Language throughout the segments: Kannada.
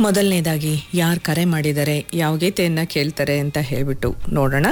ಮೊದಲನೇದಾಗಿ ಯಾರು ಕರೆ ಮಾಡಿದ್ದಾರೆ ಯಾವ ಗೀತೆಯನ್ನ ಕೇಳ್ತಾರೆ ಅಂತ ಹೇಳ್ಬಿಟ್ಟು ನೋಡೋಣ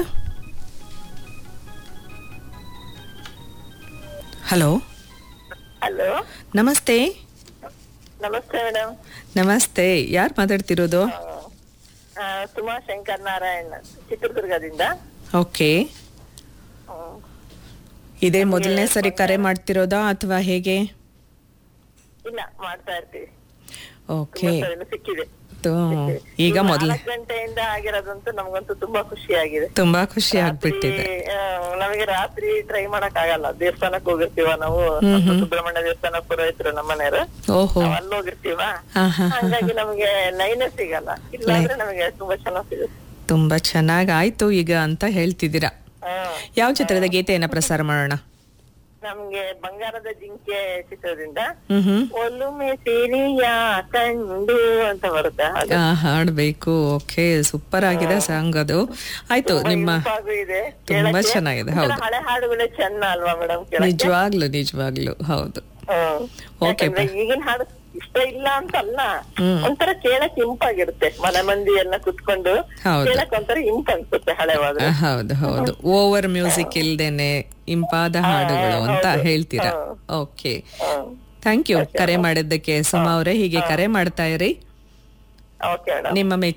ಹಲೋ ಹಲೋ ನಮಸ್ತೆ ನಮಸ್ತೆ ಮೇಡಮ್ ನಮಸ್ತೆ ಯಾರು ಮಾತಾಡ್ತಿರೋದು ಸುಮಾ ಶಂಕರ್ ನಾರಾಯಣ್ ಚಿತ್ರದುರ್ಗದಿಂದ ಓಕೆ ಹ್ಮ್. ಇದೇ ಮೊದಲನೇ ಸರಿ ಕರೆ ಮಾಡ್ತಿರೋದಾ ಅಥವಾ ಹೇಗೆ ಇಲ್ಲ ಮಾಡ್ತಾ ಇರ್ತೀವಿ ಓಕೆ ತುಂಬಾ ಸಲ ಸಿಕ್ಕಿದೆ ಈಗ ಇವ್ರು ಮೊದಲ ನಾಲ್ಕು ಗಂಟೆಯಿಂದ ಆಗಿರೋದಂತೂ ನಮ್ಗಂತೂ ತುಂಬಾ ಖುಷಿ ಆಗಿದೆ ತುಂಬಾ ಖುಷಿ ಆಗ್ಬಿಟ್ಟಿದೆ ರಾತ್ರಿ, ಆ, ನಮಗೆ ರಾತ್ರಿ ಟ್ರೈ ಮಾಡಕ್ ಆಗಲ್ಲ ದೇವಸ್ಥಾನಕ್ಕೆ ಹೋಗಿರ್ತೀವ ನಾವು ಸುಬ್ರಹ್ಮಣ್ಯ ದೇವಸ್ಥಾನ ಪುರೋಹಿತರು ನಮ್ಮ ಮನೆಯವರು ಓಹೋ ನಾವ್ ಅಲ್ಲಿ ಹೋಗಿರ್ತೀವ ಹಾ ಹಾ ಹಂಗಾಗಿ ನಮಗೆ ಲೈನೇ ಸಿಗಲ್ಲ ಇಲ್ಲಾಂದ್ರೆ ನಮಗೆ ತುಂಬಾ ಚೆನ್ನಾಗ್ ಸಿಗುತ್ತೆ ತುಂಬಾ ಚೆನ್ನಾಗ್ ಆಯ್ತು ಈಗ ಅಂತ ಹೇಳ್ತಿದ್ದೀರಾ ಹಾ ಯಾವ ಚಿತ್ರದ ಗೀತೆಯನ್ನ ಪ್ರಸಾರ ಮಾಡೋಣ ನಮ್ಗೆ ಬಂಗಾರದ ಜಿಂಕೆ ಚಿತ್ರದಿಂದ ಹ್ಮ್ ಹ್ಮ್ ಒಲುಮೆ ಸಿರಿಯ ಕಂಡು ಅಂತ ಬರುತ್ತೆ ಅದು ಆ, ಹಾಡ್ಬೇಕು ಓಕೆ ಸೂಪರ್ ಆಗಿದೆ ಸಾಂಗ್ ಅದು ಆಯ್ತು ನಿಮ್ಮ ಇಂಪಾಗೂ ಇದೆ ತುಂಬಾ ಕೇಳಕ್ಕೆ. ಚೆನ್ನಾಗಿದೆ, ಒಂಥರ ಹೌದು. ಹಳೆ ಹಾಡುಗಳೇ ಚೆನ್ನ ಅಲ್ವಾ ಮೇಡಮ್ ಕೇಳಕ್ಕೆ ನಿಜವಾಗ್ಲು ನಿಜವಾಗ್ಲು ಹೌದು ಹ್ಮ್. Okay, ಯಾಕಂದ್ರೆ ಈಗಿನ ಹಾಡು ಇಷ್ಟ ಇಲ್ಲ ಅಂತ ಅಲ್ಲ ಹ್ಮ್. ಒಂಥರ ಕೇಳಕ್ ಇಂಪಾಗಿರುತ್ತೆ ಮನೆ ಮಂದಿ ಎಲ್ಲ ಕುತ್ಕೊಂಡು ಹೌದು. ಕೇಳಕ್ ಒಂಥರ ಇಂಪ್ ಅನ್ಸುತ್ತೆ ಹಳೆವಾದ್ರೆ ಆ, ಹೌದು ಹೌದು ಓವರ್ ಮ್ಯೂಸಿಕ್ ಇಲ್ದೇನೆ ಇಂಪಾದ ಹಾಡುಗಳು ಅಂತ ಹೌದು. ಹೇಳ್ತೀರಾ ಹಾ. ಓಕೆ ಹ್ಮ್ ಥ್ಯಾಂಕ್ ಯು ಕರೆ ಮಾಡಿದ್ದಕ್ಕೆ ಸುಮಾ ಅವರೇ ಹೀಗೆ ಕರೆ ಮಾಡ್ತಾ ಇರಿ ಓಕೆ ಮೇಡಮ್ ನಿಮ್ಮ